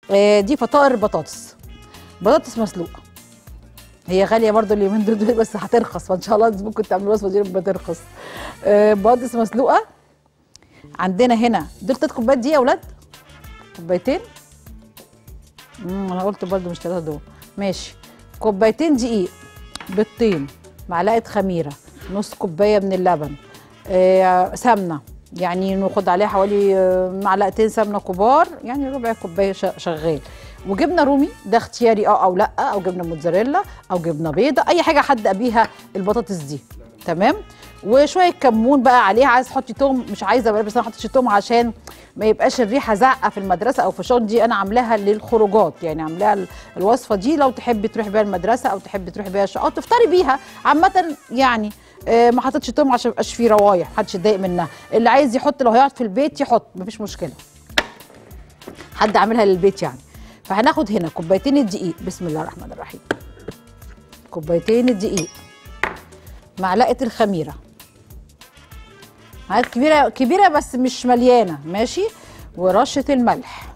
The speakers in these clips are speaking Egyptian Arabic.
آه دي فطائر بطاطس بطاطس مسلوقه هي غاليه برضو اليومين دول دول بس هترخص فان شاء الله ممكن تعملوا وصفه دي لما ترخص آه بطاطس مسلوقه عندنا هنا دول تلات كوبايات دي يا اولاد كوبايتين امم انا قلت برضو مش ثلاثه دول ماشي كوبايتين دقيق بيضتين معلقه خميره نص كوبايه من اللبن آه سمنه يعني ناخد عليها حوالي آه، معلقتين سمنه كبار يعني ربع كوبايه ش- شغال وجبنه رومي ده اختياري اه او لا او جبنه موتزاريلا او جبنه بيضه اي حاجه حد بيها البطاطس دي تمام وشويه كمون بقى عليها عايز تحطي توم مش عايزه بقى بس انا حطيتش توم عشان ما يبقاش الريحه زعقه في المدرسه او في الشغل دي انا عاملاها للخروجات يعني عاملاها ال- الوصفه دي لو تحبي تروحي بيها المدرسه او تحبي تروحي بيها الشقه تفطري بيها عامه يعني آه، ما حطيتش توم عشان ما يبقاش فيه روايح محدش يتضايق منها اللي عايز يحط لو هيقعد في البيت يحط مفيش مشكله حد عاملها للبيت يعني فهناخد هنا كوبايتين الدقيق بسم الله الرحمن الرحيم كوبايتين الدقيق معلقه الخميره معلقه كبيره كبيره بس مش مليانه ماشي ورشه الملح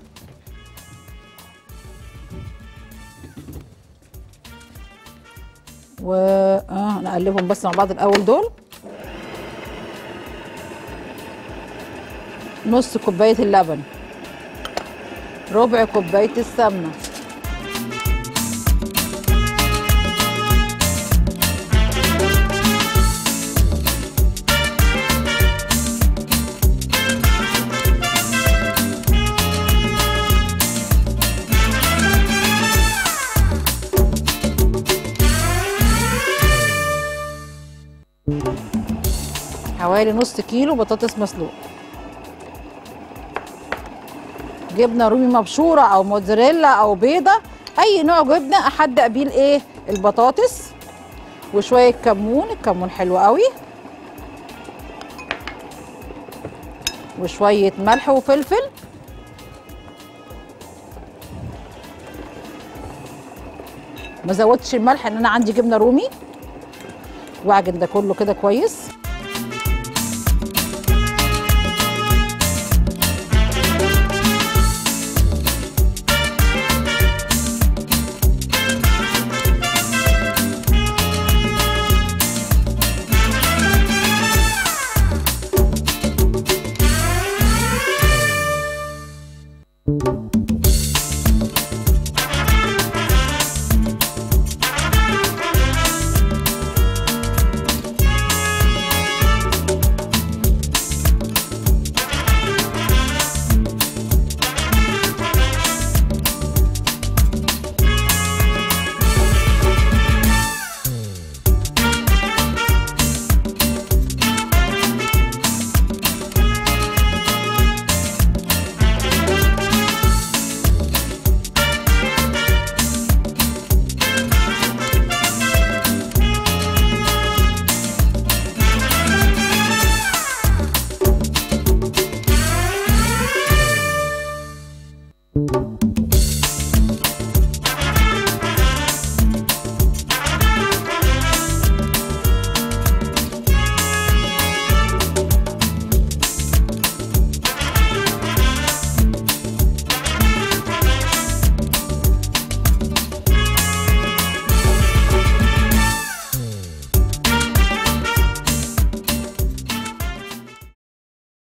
و اه نقلبهم بس مع بعض الاول دول نص كوبايه اللبن ربع كوبايه السمنه حوالي نص كيلو بطاطس مسلوق جبنه رومي مبشوره او موتزاريلا او بيضه اي نوع جبنه احدق بيه الايه البطاطس وشويه كمون الكمون حلو قوي وشويه ملح وفلفل ما زودتش الملح ان انا عندي جبنه رومي واعجن ده كله كده كويس